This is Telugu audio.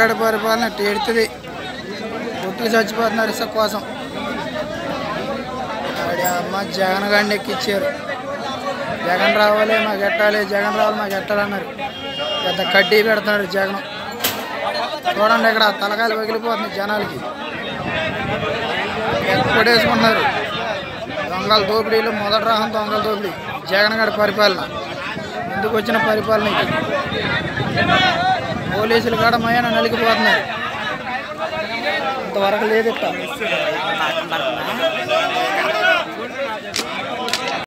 గడి పరిపాలన ఎడుతుంది కొట్టుకు చచ్చిపోతున్నారు ఇసుక కోసం ఆడి అమ్మ జగన్ గాడిని ఎక్కిచ్చారు జగన్ రావాలి మాకు ఎట్టాలి జగన్ రావాలి మాకు ఎట్టాలన్నారు పెద్ద కడ్డీ పెడుతున్నారు జగన్ చూడండి ఇక్కడ తలకాయలు పగిలిపోతుంది జనాలకి కొట్టేసుకుంటున్నారు దొంగల దోపిడీలు మొదటి రాహం దొంగల దోపిడీ జగన్ గడి పరిపాలన ఎందుకు వచ్చిన పరిపాలన ఇది పోలీసులు కూడా మయాన నలిగిపోతున్నారు ఇంతవరకు లేదు ఇట్ట